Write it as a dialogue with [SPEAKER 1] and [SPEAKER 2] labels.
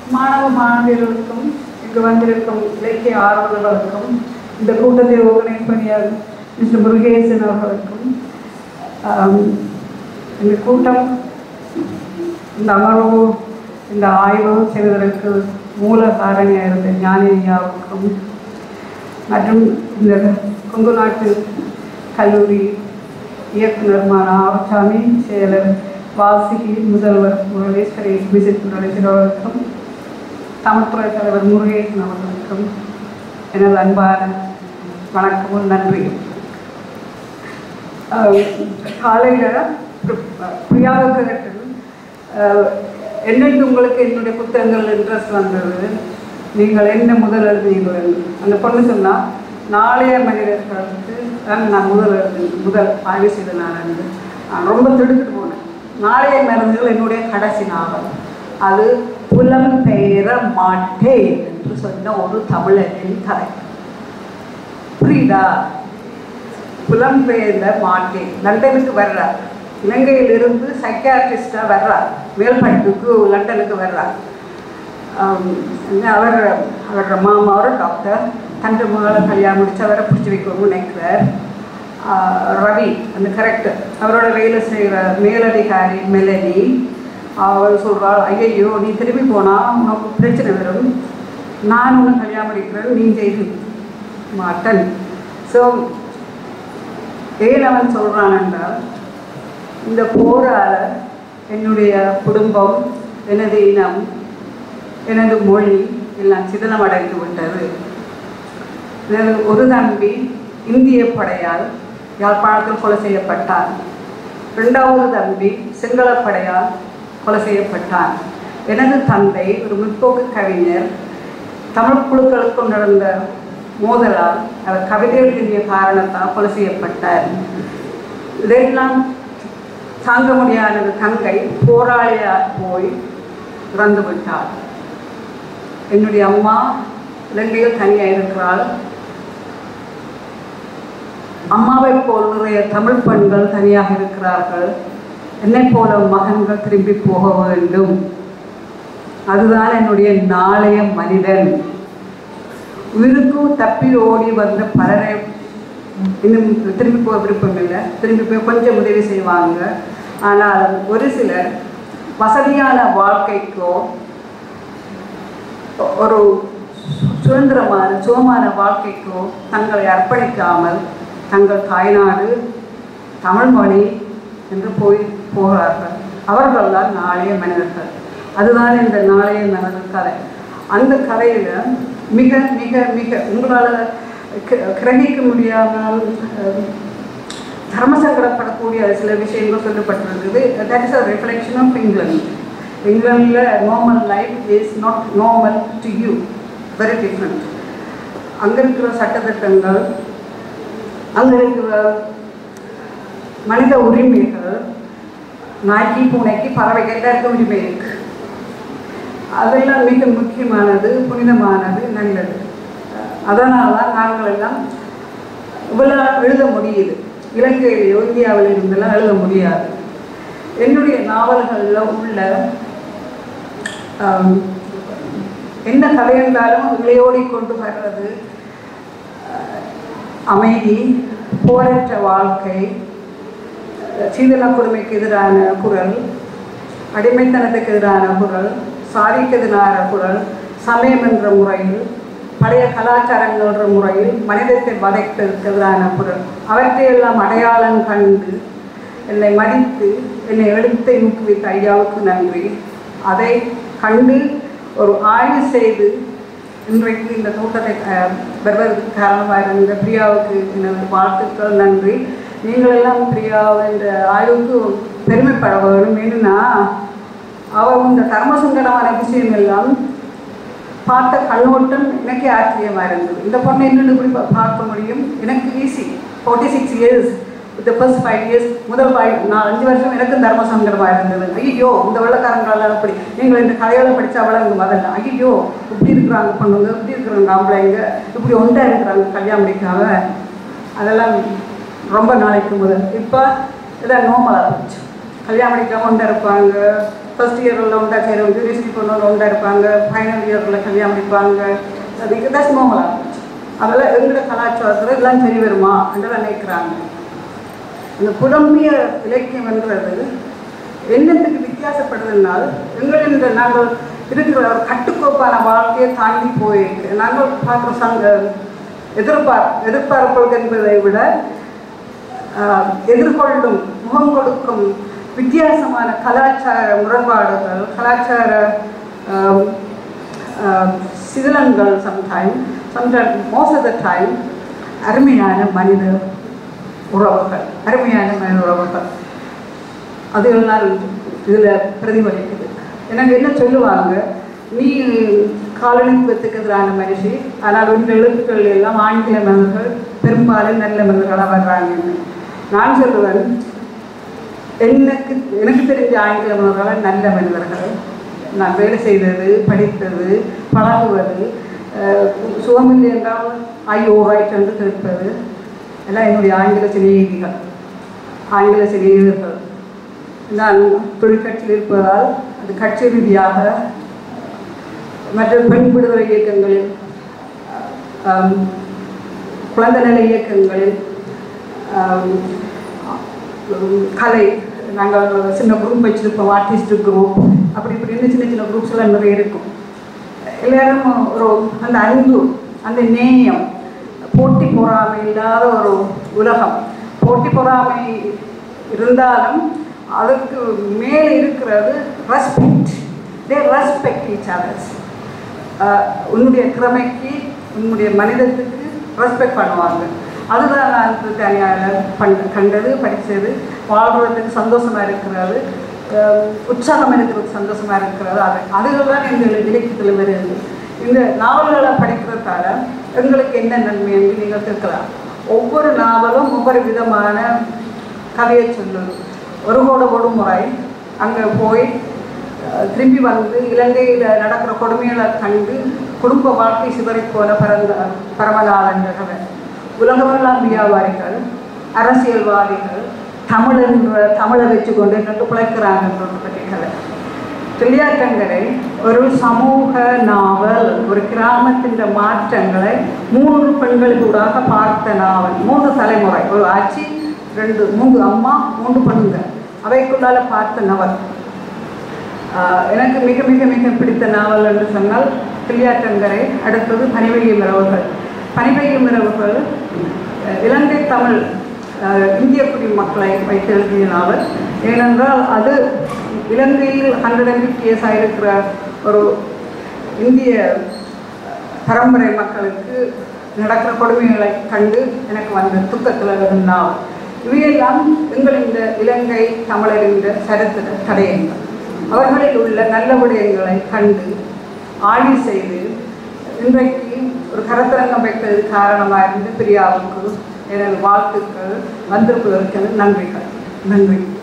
[SPEAKER 1] மாணவ மாணவியர்களுக்கும் இங்கு வந்திருக்கும் இலக்கிய ஆர்வலர்களுக்கும் இந்த கூட்டத்தை ஆர்கனைஸ் பண்ணிய மிஸ்டர் முருகேசன் அவர்களுக்கும் ஆம், இந்த கூட்டம் இந்த அமர்வு இந்த ஆய்வு செய்வதற்கு மூல காரணியாக இருந்த ஞானி ஐயாவுக்கும் மற்றும் இந்த கொங்கு நாட்டு கல்லூரி இயக்குனர் ஆவச்சாமி செயலர் வாசுகி முதல்வர் முரளீஸ்வரி விசிட் முரளீஸ்வரி அவர்களுக்கும் தமிழ்துறை தலைவர் முருகேசன் அவர்களுக்கும் எனது அன்பான வணக்கமும் நன்றியும் காலையில் பிரியாவுக்கு கேட்டது என்னென்று உங்களுக்கு என்னுடைய புத்தகங்கள் இன்ட்ரெஸ்ட் வந்தது நீங்கள் என்ன முதல் எழுதினீர்கள் என்று. அந்த பொண்ணு சொன்னால் நாளைய மனிதர்களுக்கு தான் நான் முதல் எழுதி முதல் ஆய்வு செய்த நான் என்று நான் ரொம்ப திடுக்கிட்டு போனேன் நாளைய மருந்துகள் என்னுடைய கடைசி நாவல் அது புலம் பெயர மாட்டேன் என்று சொன்ன ஒரு தமிழரின் கதை புரியுதா புலம்பெயர்ந்த மாட்டேன் லண்டனுக்கு வர்றார் இலங்கையிலிருந்து சைக்காட்ரிஸ்டாக வர்றார் மேல்பட்டுக்கு லண்டனுக்கு வர்றார் ஆம், அவர் அவரோட மாமா ஒரு டாக்டர் தன் மகளை கல்யாணம் முடிச்சு அவரை பிடிச்சி வைக்கணும்னு நினைக்கிறார் ஆ, ரவி அந்த கரெக்டர் அவரோட வேலை செய்கிற மேலதிகாரி மெலனி அவள் சொல்கிறாள் ஐயையோ நீ திரும்பி போனால் உனக்கு பிரச்சனை வரும் நான் உன்னை கல்யாணம் முடிக்கிறேன் நீ செய்து மாட்டன் ஸோ ஏன் அவன் சொல்கிறான் என்றால் இந்த போரால் என்னுடைய குடும்பம் எனது இனம் எனது மொழி எல்லாம் சிதலமடைந்து விட்டது எனது ஒரு தம்பி இந்திய படையால் யாழ்ப்பாணத்தில் கொலை செய்யப்பட்டான் இரண்டாவது தம்பி சிங்கள படையால் கொலை செய்யப்பட்டான் எனது தந்தை ஒரு முற்போக்கு கவிஞர் தமிழ் குழுக்களுக்கு நடந்த மோதலால் அவர் கவிதைகள் எழுதிய காரணத்தால் கொலை செய்யப்பட்டார் இதையெல்லாம் தாங்க முடியாத தங்கை போராளியாக போய் இறந்து விட்டாள் என்னுடைய அம்மா இலங்கையில் தனியாக இருக்கிறாள் அம்மாவை போல் நிறைய தமிழ் பெண்கள் தனியாக இருக்கிறார்கள் என்னை போல மகன்கள் திரும்பி போக வேண்டும் அதுதான் என்னுடைய நாளைய மனிதன் உயிருக்கு தப்பி ஓடி வந்த பலரை இன்னும் திரும்பி போக விருப்பம் இல்லை திரும்பி போய் கொஞ்சம் உதவி செய்வாங்க ஆனால் ஒரு சிலர் வசதியான வாழ்க்கைக்கோ ஒரு சுதந்திரமான சுகமான வாழ்க்கைக்கோ தங்களை அர்ப்பணிக்காமல் தங்கள் தாய்நாடு தமிழ் மொழி என்று போய் போகிறார்கள் அவர்கள் தான் நாளைய மனிதர்கள் அதுதான் இந்த நாளைய மனிதர் கதை அந்த கதையில் மிக மிக மிக உங்களால் கி- கிரகிக்க முடியாமல் அஹ், தர்மசங்கடப்படக்கூடிய சில விஷயங்கள் சொல்லப்பட்டிருக்குது that is a reflection of England இங்கிலாந்தில் normal life is not normal to you very different அங்கே இருக்கிற சட்டத்திட்டங்கள் அங்கே இருக்கிற மனித உரிமைகள் நாய்க்கு பூனைக்கு பறவைக்கு எல்லாருக்கும் உரிமை இருக்கு அதெல்லாம் மிக முக்கியமானது புனிதமானது நல்லது அதனால தான் நாங்கள் எல்லாம் இவ்வளோ எழுத முடியுது இலங்கையிலேயோ இந்தியாவில் இருந்தெல்லாம் எழுத முடியாது என்னுடைய நாவல்களில் உள்ள ஆம், என்ன கதை இருந்தாலும் இளையோடி கொண்டு வர்றது அஹ், அமைதி போரற்ற வாழ்க்கை சீதன கொடுமைக்கு எதிரான குரல் அடிமைத்தனத்துக்கு எதிரான குரல் சாதிக்கு எதிரான குரல் சமயம் என்ற முறையில் பழைய கலாச்சாரங்கள் என்ற முறையில் மனிதத்தை வதைப்பதற்கு எதிரான குரல் அவற்றையெல்லாம் அடையாளம் கண்டு என்னை மதித்து என்னை எழுத்தை ஊக்குவித்த ஐயாவுக்கு நன்றி அதை கண்டு ஒரு ஆய்வு செய்து இன்றைக்கு இந்த தோட்டத்தை அஹ், வருவதற்கு காரணமாக இருந்த பிரியாவுக்கு எனது வாழ்த்துக்கள் நன்றி நீங்கள் எல்லாம் பிரியா என்ற ஆய்வுக்கு பெருமைப்பட வேணும் ஏன்னா அவள் இந்த தர்மசங்கடமான விஷயம் எல்லாம் பார்த்த கண்ணோட்டம் எனக்கே ஆச்சரியமாக இருந்தது இந்த பொண்ணை என்னென்னு இப்படி பா- பார்க்க முடியும் எனக்கு ஈஸி ஃபார்ட்டி சிக்ஸ் இயர்ஸ் இந்த ஃபர்ஸ்ட் ஃபைவ் இயர்ஸ் முதல் ஃபைவ் நான் அஞ்சு வருஷம் எனக்கும் தர்ம சங்கடமாக இருந்தது ஐயோ இந்த வெள்ளக்காரங்களால் அப்படி நீங்கள் இந்த கதையோட படித்தா வளங்க முதல்ல ஐயோ இப்படி இருக்கிறாங்க பொண்ணுங்க இப்படி இருக்கிறாங்க ஆம்பளைங்க இப்படி ஒன்றா இருக்கிறாங்க கல்யாணம் முடிக்காம அதெல்லாம் ரொம்ப நாளைக்கு முதல் இப்போ இதெல்லாம் நோமலாக போச்சு கல்யாணம் முடிக்காம ஒன்றா இருப்பாங்க ஃபர்ஸ்ட் இயரில் உண்டா சேரும் யூனிவர்சிட்டி போனவங்க உண்டா இருப்பாங்க ஃபைனல் இயரில் கல்யாணம் முடிப்பாங்க அதுக்கு தான் நோமலாம் அதெல்லாம் எங்களோட கலாச்சாரத்தில் எல்லாம் சரி வருமா என்று நினைக்கிறாங்க இந்த புலம்பிய இலக்கியம் என்றது என்னத்துக்கு வித்தியாசப்படுதுனால் எங்கள் இந்த நாங்கள் இருக்கிற ஒரு கட்டுக்கோப்பான வாழ்க்கையை தாண்டி போயிருக்கு நாங்கள் பார்க்குற சங்க எதிர்பார் எதிர்பார்ப்புகள் என்பதை விட ஆஹ், எதிர்கொள்ளும் முகம் கொடுக்கும் வித்தியாசமான கலாச்சார முரண்பாடுகள் கலாச்சார ஆஹ், ஆஹ், சிதிலங்கள் sometime sometime most of the time அருமையான மனித உறவுகள் அருமையான மனித உறவுகள் அது எல்லாம் இதில் பிரதிபலிக்குது எனக்கு என்ன சொல்லுவாங்க நீ காலனித்துவத்துக்கு எதிரான மனுஷி ஆனால் உங்கள் எழுத்துக்கள் எல்லாம் ஆங்கில மனிதர்கள் பெரும்பாலும் நல்ல மனிதர்களாக வர்றாங்கன்னு நான் சொல்லுவேன் எனக்கு எனக்கு தெரிஞ்ச ஆங்கில மனிதர்கள் நல்ல மனிதர்கள் நான் வேலை செய்தது படித்தது பழகுவது அஹ், சுகமில்லை என்றால் ஐயோ ரைட் என்று கேட்பது எல்லாம் என்னுடைய ஆங்கில சிநேகிகள் ஆங்கில சிநேகிதர்கள் நான் தொழிற்கட்சியில் இருப்பதால் அது கட்சி ரீதியாக மற்ற பெண் விடுதலை இயக்கங்களில் ஆம், குழந்தை நல இயக்கங்களில் ஆம், உம், கலை நாங்கள் சின்ன குரூப் வச்சுருப்போம் ஆர்டிஸ்ட் குரூப் அப்படி இப்படின்னு சின்ன சின்ன குரூப்ஸ் எல்லாம் நிறைய இருக்கும் எல்லாரும் ஒரு அந்த அன்பு அந்த நேயம் போட்டி பொறாமை இல்லாத ஒரு உலகம் போட்டி பொறாமை இருந்தாலும் அதுக்கு மேலே இருக்கிறது respect they respect each others உன்னுடைய திறமைக்கு உன்னுடைய மனிதத்துக்கு ரெஸ்பெக்ட் பண்ணுவாங்க அதுதான் நான் பிரித்தானியாவில் பண் கண்டது படித்தது வாழ்கிறதுக்கு சந்தோஷமாக இருக்கிறது அஹ் உற்சாகம் இருக்கிறது சந்தோஷமாக இருக்கிறது அது அதுகள் தான் எங்கள் இலக்கியத்தில் வருது இந்த நாவல்களை படிக்கிறதால எங்களுக்கு என்ன நன்மை என்று நீங்கள் கேட்கலாம் ஒவ்வொரு நாவலும் ஒவ்வொரு விதமான கதையை சொல்லுது ஒரு கோட கொடுமுறை அங்கே போய் அஹ், திரும்பி வந்து இலங்கையில் நடக்கிற கொடுமைகளை கண்டு குடும்ப வாழ்க்கை சிதறி போன பரந்த பரமநாதன் கதை உலகமெல்லாம் வியாபாரிகள் அரசியல்வாதிகள் தமிழ் என்ற தமிழை வச்சுக்கொண்டு கண்டு பிழைக்கிறாங்கன்றது பற்றி கதை பிள்ளையாட்டங்கரை ஒரு சமூக நாவல் ஒரு கிராமத்தின் மாற்றங்களை மூன்று பெண்களுக்கூடாக பார்த்த நாவல் மூன்று தலைமுறை ஒரு ஆட்சி ரெண்டு மூன்று அம்மா மூன்று பெண்கள் அவைக்குள்ளால பார்த்த நாவல் ஆஹ் எனக்கு மிக மிக மிக பிடித்த நாவல் என்று சொன்னால் பிள்ளையாட்டங்கரை அடுத்தது பனிவெளியும் இரவுகள் பனிவெளியும் இரவுகள் அஹ் இலங்கை தமிழ் அஹ் இந்திய குடிமக்களை வைத்து எழுதிய நாவல் ஏனென்றால் அது இலங்கையில் ஹண்ட்ரட் அண்ட் ஃபிஃப்டி இயர்ஸ் ஆகிருக்கிற ஒரு இந்திய பரம்பரை மக்களுக்கு நடக்கிற கொடுமைகளை கண்டு எனக்கு வந்த துக்கத்தில் இருந்தால் இவையெல்லாம் எங்கள் இந்த இலங்கை தமிழரின் சரித்திர தடயங்கள் அவர்களில் உள்ள நல்ல விடயங்களை கண்டு ஆய்வு செய்து இன்றைக்கு ஒரு கருத்தரங்கம் வைத்தது காரணமாக இருந்து பிரியாவுக்கு எனது வாழ்த்துக்கள் வந்திருப்பதற்கு நன்றிகள் நன்றி